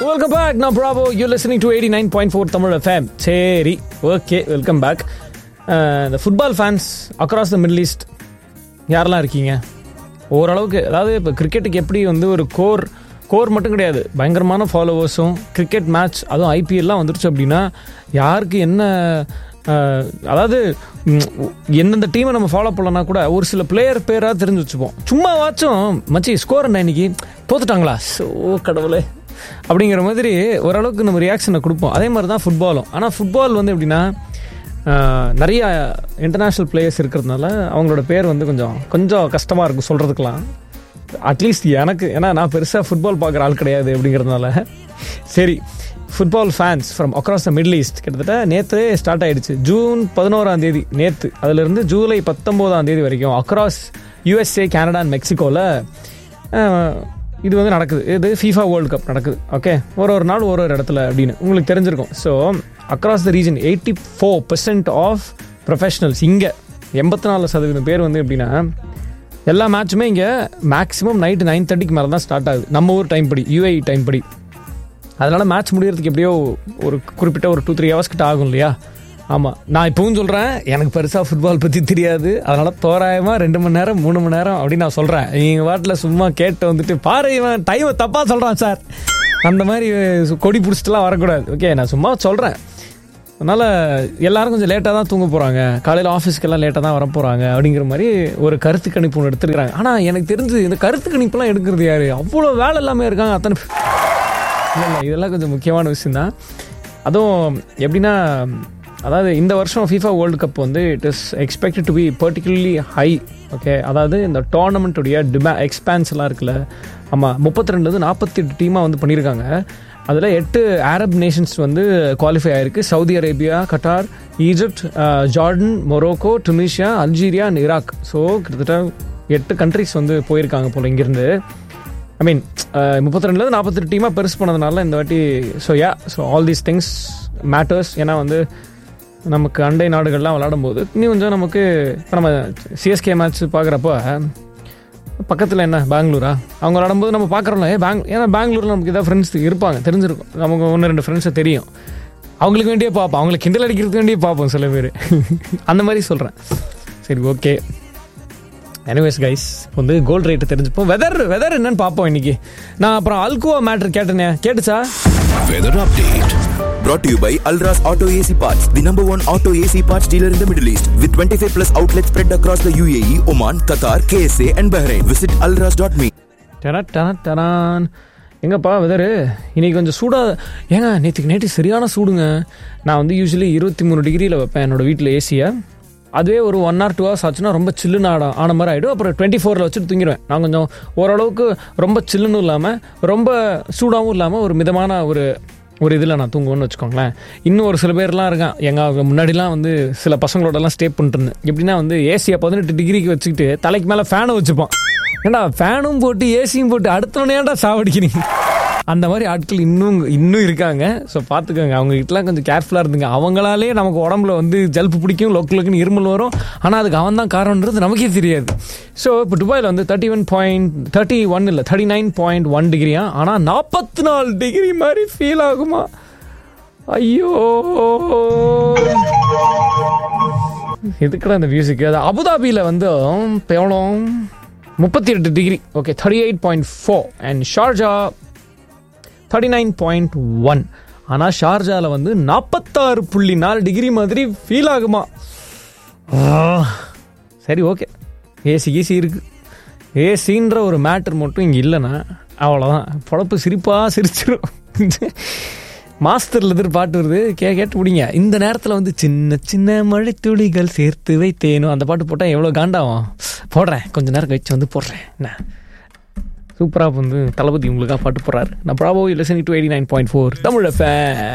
Welcome back நான் bravo you listening to eighty nine point four Tamil FM சரி okay welcome back இந்த football fans across the middle east யாரெல்லாம் இருக்கீங்க ஓரளவுக்கு அதாவது இப்போ கிரிக்கெட்டுக்கு எப்படி வந்து ஒரு கோர் கோர் மட்டும் கிடையாது பயங்கரமான ஃபாலோவர்ஸும் கிரிக்கெட் மேட்ச் அதுவும் ஐபிஎல்லாம் வந்துருச்சு அப்படின்னா யாருக்கு என்ன அஹ், அதாவது ம், எந்தெந்த டீமை நம்ம ஃபாலோ பண்ணலனா கூட ஒரு சில பிளேயர் பேராக தெரிஞ்சு வச்சுப்போம் சும்மா வாச்சும் மச்சி ஸ்கோர் என்ன இன்னைக்கு தோத்துட்டாங்களா ஸோ கடவுளே அப்படிங்கிற மாதிரி ஓரளவுக்கு நம்ம ரியாக்ஷனை கொடுப்போம் அதே மாதிரி தான் ஃபுட்பாலும் ஆனால் ஃபுட்பால் வந்து எப்படின்னா ஆஹ், நிறைய இன்டர்நேஷ்னல் பிளேயர்ஸ் இருக்கிறதுனால அவங்களோட பேர் வந்து கொஞ்சம் கொஞ்சம் கஷ்டமாக இருக்கும் சொல்கிறதுக்கெலாம் அட்லீஸ்ட் எனக்கு ஏன்னா நான் பெருசாக ஃபுட்பால் பார்க்குற ஆள் கிடையாது அப்படிங்கிறதுனால சரி football fans from across the middle east கிட்டத்தட்ட நேற்று ஸ்டார்ட் ஆயிடுச்சு ஜூன் பதினோராம் தேதி நேற்று அதுலேருந்து ஜூலை பத்தொம்போதாம் தேதி வரைக்கும் அக்ராஸ் யூஎஸ்ஏ கனடா அண்ட் மெக்சிகோவில் இது வந்து நடக்குது இது ஃபீஃபா வேர்ல்டு கப் நடக்குது ஓகே ஒரு ஒரு நாள் ஒரு ஒரு இடத்துல அப்படின்னு உங்களுக்கு தெரிஞ்சிருக்கும் so across the region eighty four percent of professionals இங்கே எண்பத்தி நாலு சதவீதம் பேர் வந்து எப்படின்னா எல்லா மேட்சுமே இங்கே மேக்ஸிமம் நைட்டு நைன் தேர்ட்டிக்கு மேலே தான் ஸ்டார்ட் ஆகுது நம்ம ஊர் டைம் படி யூஐ டைம் படி அதனால் மேட்ச் முடியறதுக்கு எப்படியோ ஒரு குறிப்பிட்ட ஒரு டூ த்ரீ ஹவர்ஸ் கிட்ட ஆகும் இல்லையா ஆமாம் நான் இப்பவும் சொல்கிறேன் எனக்கு பெருசாக ஃபுட்பால் பற்றி தெரியாது அதனால் தோராயமாக ரெண்டு மணி நேரம் மூணு மணி நேரம் அப்படின்னு நான் சொல்கிறேன் நீங்கள் வாட்டில் சும்மா கேட்டு வந்துட்டு பாரு இவன் டைமை தப்பாக சொல்கிறான் சார் அந்த மாதிரி கொடி பிடிச்சிட்டுலாம் வரக்கூடாது ஓகே நான் சும்மா சொல்கிறேன் அதனால் எல்லாரும் கொஞ்சம் லேட்டாக தான் தூங்க போகிறாங்க காலையில் ஆஃபீஸ்க்கெல்லாம் லேட்டாக தான் வர போகிறாங்க அப்படிங்கிற மாதிரி ஒரு கருத்து கணிப்பு ஒன்று எடுத்துருக்காங்க ஆனால் எனக்கு தெரிஞ்சு இந்த கருத்து கணிப்புலாம் எடுக்கிறது யார் அவ்வளோ வேலை எல்லாமே இருக்காங்க அத்தனை பேர். இல்லை இல்லை இதெல்லாம் கொஞ்சம் முக்கியமான விஷயந்தான் அதுவும் எப்படின்னா அதாவது இந்த வருஷம் FIFA வேர்ல்டு கப் வந்து it is expected to be particularly high okay அதாவது இந்த டோர்னமெண்ட்டுடைய டிமா எக்ஸ்பான்ஸ் எல்லாம் இருக்குல்ல ஆமாம் முப்பத்தி ரெண்டுலேருந்து நாற்பத்தி எட்டு டீமாக வந்து பண்ணியிருக்காங்க அதில் எட்டு அரப் நேஷன்ஸ் வந்து குவாலிஃபை ஆயிருக்கு Saudi Arabia Qatar Egypt Jordan Morocco Tunisia Algeria and Iraq so கிட்டத்தட்ட எட்டு கண்ட்ரிஸ் வந்து போயிருக்காங்க போல் இங்கேருந்து ஐ மீன் முப்பத்தி ரெண்டுலேருந்து நாற்பத்தெட்டு டீமாக பெருசு பண்ணதுனால இந்த வாட்டி so yeah so all these things matters ஏன்னா வந்து நமக்கு அண்டை நாடுகள்லாம் விளாடும் போது இன்னும் கொஞ்சம் நமக்கு இப்போ நம்ம சிஎஸ்கே மேட்ச் பார்க்குறப்போ பக்கத்தில் என்ன பெங்களூரா அவங்க விளாடும்போது நம்ம பார்க்குறோம்ல ஏ பேங் ஏன்னா பெங்களூரில் நமக்கு ஏதாவது ஃப்ரெண்ட்ஸ் இருப்பாங்க தெரிஞ்சிருக்கும் நமக்கு ஒன்று ரெண்டு ஃப்ரெண்ட்ஸை தெரியும் அவங்களுக்கு வேண்டியே பார்ப்போம் அவங்களை கிண்டல் அடிக்கிறதுக்கு வேண்டியே பார்ப்போம் சில பேர் அந்த மாதிரி சொல்கிறேன் சரி ஓகே எனிவேஸ் கைஸ் இப்போ வந்து கோல்ட் ரேட்டு தெரிஞ்சுப்போம் வெதர் வெதர் என்னன்னு பார்ப்போம் இன்னைக்கு நான் அப்புறம் அல்குவா மேட்ரு கேட்டேனே கேட்டுச்சா Weather update. Brought to you by Alras Auto AC Parts, the number one auto AC parts dealer in the Middle East, with 25 plus outlets spread across the UAE, Oman, Qatar, KSA, and Bahrain. Visit alras.me. டெரா டெரா டெரான் எங்கப்பா weather இன்னைக்கு கொஞ்சம் சூடாக ஏங்க நேற்றுக்கு நேற்று சரியான சூடுங்க நான் வந்து யூஸ்வலி இருபத்தி மூணு டிகிரியில் வைப்பேன் என்னோட வீட்டில் ஏசியை அதுவே ஒரு ஒன் ஆர் டூ ஹவர்ஸ் ஆச்சுன்னா ரொம்ப சில்லுன்னு ஆட ஆன மாதிரி ஆகிடும் அப்புறம் டுவெண்ட்டி ஃபோரில் வச்சுட்டு தூங்கிடுவேன் நான் கொஞ்சம் ஓரளவுக்கு ரொம்ப சில்லுன்னு இல்லாமல் ரொம்ப சூடாகவும் இல்லாமல் ஒரு மிதமான ஒரு ஒரு இதில் நான் தூங்குவேன்னு வச்சுக்கோங்களேன் இன்னும் ஒரு சில பேர்லாம் இருக்கான் எங்கள் முன்னாடிலாம் வந்து சில பசங்களோடலாம் ஸ்டே பண்ணிட்டு இருந்தேன் எப்படின்னா வந்து ஏசியை பதினெட்டு டிகிரிக்கு வச்சுக்கிட்டு தலைக்கு மேலே ஃபேனை வச்சுப்பான் ஏண்டா ஃபேனும் போட்டு ஏசியும் போட்டு அடுத்தவனே ஏன்டா சாவடிக்கிறீங்க அந்த மாதிரி ஆட்கள் இன்னும் இன்னும் இருக்காங்க ஸோ பார்த்துக்கோங்க அவங்க கிட்டலாம் கொஞ்சம் கேர்ஃபுல்லாக இருந்துங்க அவங்களாலே நமக்கு உடம்புல வந்து ஜல்ப்பு பிடிக்கும் லொக்கு லொக்குன்னு இருமல் வரும் ஆனால் அதுக்கு அவன் தான் காரணன்றது நமக்கே தெரியாது ஸோ இப்போ துபாயில் வந்து thirty one point thirty one இல்லை தேர்ட்டி நைன் பாயிண்ட் ஒன் டிகிரியா ஆனால் நாற்பத்தி நாலு டிகிரி மாதிரி ஃபீல் ஆகுமா ஐயோ எதுக்குடா அந்த மியூசிக் அது அபுதாபியில் வந்து இப்போ எவ்வளோ முப்பத்தி எட்டு degree okay thirty eight point four and Sharjah thirty nine point one ஆனால் ஷார்ஜாவில் வந்து நாற்பத்தாறு புள்ளி நாலு டிகிரி மாதிரி ஃபீல் ஆகுமா ஆ, சரி ஓகே ஏசி கீசி இருக்கு ஏசின்ற ஒரு மேட்டர் மட்டும் இங்கே இல்லைன்னா அவ்வளோதான் பொழப்பு சிரிப்பாக சிரிச்சிடும் மாஸ்டர்ல இருந்து ஒரு பாட்டு வருது கே கேட்டு பிடிங்க இந்த நேரத்தில் வந்து சின்ன சின்ன மழை துளிகள் சேர்த்து வைத்தேனும் அந்த பாட்டு போட்டால் எவ்வளோ காண்டாகும் போடுறேன் கொஞ்ச நேரம் கழிச்சு வந்து போடுறேன் என்ன சூப்பராக வந்து தளபதி உங்களுக்காக பாட்டு போடுறாரு நான் ப்ராபோ listening to eighty nine point four Tamil FM